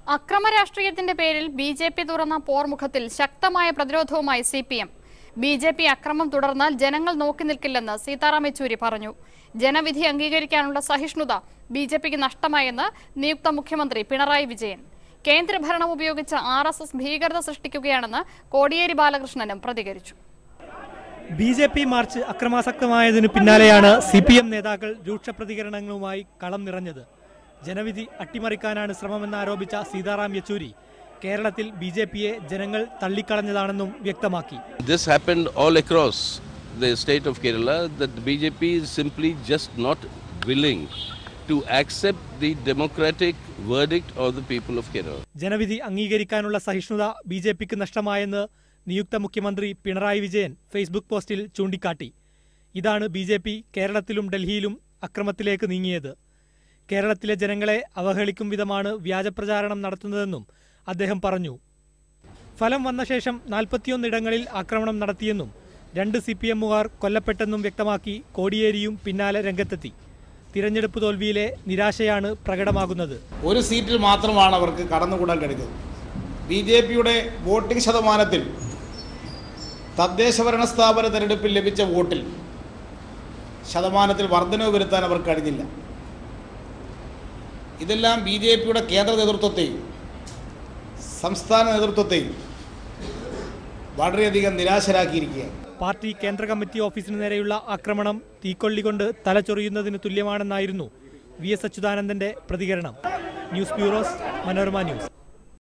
അക്രമ രാഷ്ട്രീയത്തിന്റെ പേരിൽ ബി ജെ പി തുറന്ന പോർമുഖത്തിൽ ശക്തമായ പ്രതിരോധവുമായി C P M B J P അക്രമം തുടർന്നാൽ ജനങ്ങൾ നോക്കി നിൽക്കില്ലെന്ന് സീതാറാം യെച്ചൂരി പറഞ്ഞു ജനവിധി അംഗീകരിക്കാനുള്ള സഹിഷ്ണുത ബി ജെ പിക്ക് നഷ്ടമായെന്ന് നിയുക്ത മുഖ്യമന്ത്രി പിണറായി വിജയൻ കേന്ദ്രഭരണം ഉപയോഗിച്ച് ആർ എസ് എസ് ഭീകരത സൃഷ്ടിക്കുകയാണെന്ന് കോടിയേരി ബാലകൃഷ്ണനും പ്രതികരിച്ചു ബി ജെ പി മാർച്ച് അക്രമാസക്തമായതിനു പിന്നാലെയാണ് സി പി എം നേതാക്കൾ രൂക്ഷ പ്രതികരണങ്ങളുമായി കളം നിറഞ്ഞത് ജനവിധി അട്ടിമറിക്കാനാണ് ശ്രമമെന്നാരോപിച്ച സീതാറാം യെച്ചൂരി കേരളത്തിൽ ബി ജെ പിയെ ജനങ്ങൾ തള്ളിക്കളഞ്ഞതാണെന്നും വ്യക്തമാക്കി This happened all across the state of Kerala that the BJP is simply just not willing to accept the democratic verdict of the people of Kerala. ജനവിധി അംഗീകരിക്കാനുള്ള സഹിഷ്ണുത ബി ജെ പിക്ക് നഷ്ടമായെന്ന് നിയുക്ത മുഖ്യമന്ത്രി പിണറായി വിജയൻ ഫേസ്ബുക്ക് പോസ്റ്റിൽ ചൂണ്ടിക്കാട്ടി ഇതാണ് ബി ജെ പി കേരളത്തിലും ഡൽഹിയിലും അക്രമത്തിലേക്ക് നീങ്ങിയത് കേരളത്തിലെ ജനങ്ങളെ അവഹേളിക്കും വിധമാണ് വ്യാജപ്രചാരണം നടത്തുന്നതെന്നും അദ്ദേഹം പറഞ്ഞു ഫലം വന്ന ശേഷം നാൽപ്പത്തിയൊന്നിടങ്ങളിൽ ആക്രമണം നടത്തിയെന്നും രണ്ട് സി പി എമ്മുകാർ കൊല്ലപ്പെട്ടെന്നും വ്യക്തമാക്കി കോടിയേരിയും പിന്നാലെ രംഗത്തെത്തി തിരഞ്ഞെടുപ്പ് തോൽവിയിലെ നിരാശയാണ് പ്രകടമാകുന്നത് ഒരു സീറ്റിൽ മാത്രമാണ് അവർക്ക് കടന്നുകൂടാൻ കഴിഞ്ഞത് ബി ജെ പിയുടെ വോട്ടിംഗ് ശതമാനത്തിൽ തദ്ദേശഭരണ സ്ഥാപന തെരഞ്ഞെടുപ്പിൽ ലഭിച്ച വോട്ടിൽ ശതമാനത്തിൽ വർധനവ് വരുത്താൻ അവർ കഴിഞ്ഞില്ല ഇതെല്ലാം ബി ജെ പിയുടെ കേന്ദ്ര നേതൃത്വത്തെയും സംസ്ഥാന നേതൃത്വത്തെയും വളരെയധികം നിരാശരാക്കിയിരിക്കുകയാണ് പാർട്ടി കേന്ദ്ര കമ്മിറ്റി ഓഫീസിന് നേരെയുള്ള ആക്രമണം തീക്കൊള്ളികൊണ്ട് തലചൊറിയുന്നതിന് തുല്യമാണെന്നായിരുന്നു വി എസ് അച്യുതാനന്ദന്റെ പ്രതികരണം ന്യൂസ് ബ്യൂറോസ് മനോരമ ന്യൂസ്